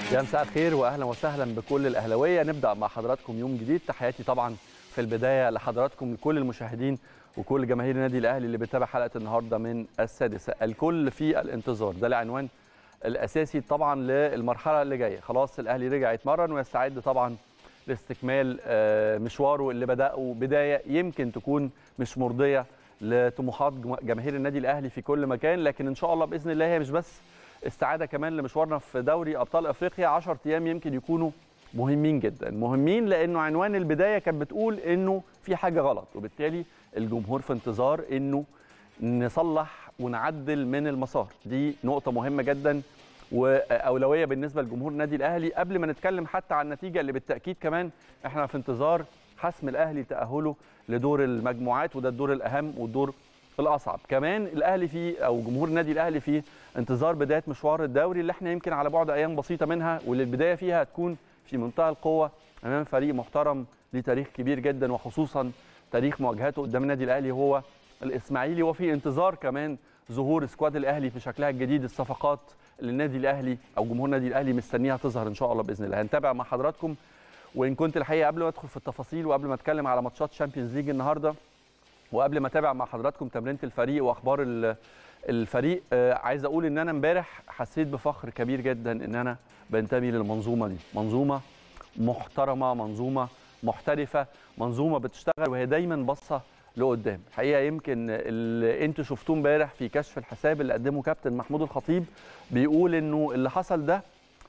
يا مساء الخير واهلا وسهلا بكل الاهلاويه نبدا مع حضراتكم يوم جديد تحياتي طبعا في البدايه لحضراتكم لكل المشاهدين وكل جماهير النادي الاهلي اللي بتتابع حلقه النهارده من السادسه الكل في الانتظار ده العنوان الاساسي طبعا للمرحله اللي جايه خلاص الاهلي رجع يتمرن ويستعد طبعا لاستكمال مشواره اللي بداه بدايه يمكن تكون مش مرضيه لطموحات جماهير النادي الاهلي في كل مكان لكن ان شاء الله باذن الله هي مش بس استعاده كمان لمشوارنا في دوري ابطال افريقيا 10 ايام يمكن يكونوا مهمين جدا مهمين لانه عنوان البدايه كانت بتقول انه في حاجه غلط وبالتالي الجمهور في انتظار انه نصلح ونعدل من المسار دي نقطه مهمه جدا واولويه بالنسبه لجمهور النادي الاهلي قبل ما نتكلم حتى عن النتيجه اللي بالتاكيد كمان احنا في انتظار حسم الاهلي تاهله لدور المجموعات وده الدور الاهم والدور الاصعب كمان الاهلي في او جمهور النادي الاهلي في انتظار بدايه مشوار الدوري اللي احنا يمكن على بعد ايام بسيطه منها واللي البدايه فيها هتكون في منتهى القوه امام فريق محترم ليه تاريخ كبير جدا وخصوصا تاريخ مواجهاته قدام النادي الاهلي هو الاسماعيلي وفي انتظار كمان ظهور سكواد الاهلي في شكلها الجديد الصفقات اللي النادي الاهلي او جمهور النادي الاهلي مستنيها تظهر ان شاء الله باذن الله هنتابع مع حضراتكم وان كنت الحقيقه قبل ما ادخل في التفاصيل وقبل ما اتكلم على ماتشات شامبيونز ليج النهارده وقبل ما اتابع مع حضراتكم تمرينه الفريق واخبار الفريق عايز اقول ان انا امبارح حسيت بفخر كبير جدا ان انا بنتمي للمنظومه دي منظومه محترمه منظومه محترفه منظومه بتشتغل وهي دايما باصه لقدام الحقيقه يمكن اللي انتوا شفتوه امبارح في كشف الحساب اللي قدمه كابتن محمود الخطيب بيقول انه اللي حصل ده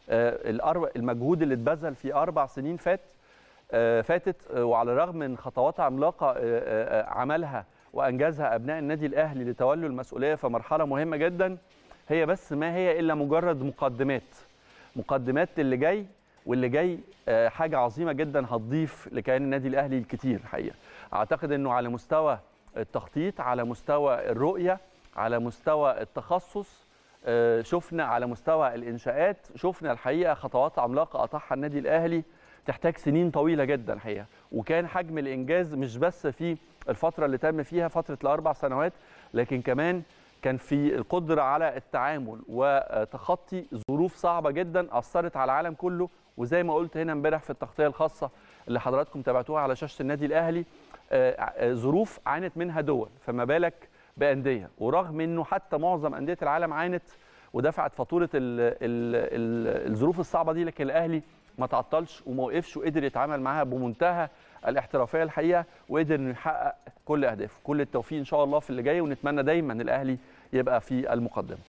المجهود اللي اتبذل في اربع سنين فات فاتت وعلى الرغم من خطوات عملاقه عملها وانجزها ابناء النادي الاهلي لتولوا المسؤوليه في مرحله مهمه جدا هي بس ما هي الا مجرد مقدمات مقدمات اللي جاي واللي جاي حاجه عظيمه جدا هتضيف لكيان النادي الاهلي الكتير الحقيقه اعتقد انه على مستوى التخطيط على مستوى الرؤيه على مستوى التخصص شفنا على مستوى الانشاءات شفنا الحقيقه خطوات عملاقه قطعها النادي الاهلي تحتاج سنين طويله جدا الحقيقه وكان حجم الانجاز مش بس في الفتره اللي تم فيها فتره الاربع سنوات لكن كمان كان في القدره على التعامل وتخطي ظروف صعبه جدا اثرت على العالم كله وزي ما قلت هنا امبارح في التغطيه الخاصه اللي حضراتكم تابعتوها على شاشه النادي الاهلي ظروف عانت منها دول فما بالك بانديه ورغم انه حتى معظم انديه العالم عانت ودفعت فاتوره ال ال ال الظروف الصعبه دي لكن الاهلي ما تعطلش وما وقفش وقدر يتعامل معاها بمنتهى الاحترافيه الحقيقه وقدر انه يحقق كل اهدافه كل التوفيق ان شاء الله في اللي جاي ونتمنى دايما الاهلي يبقى في المقدمه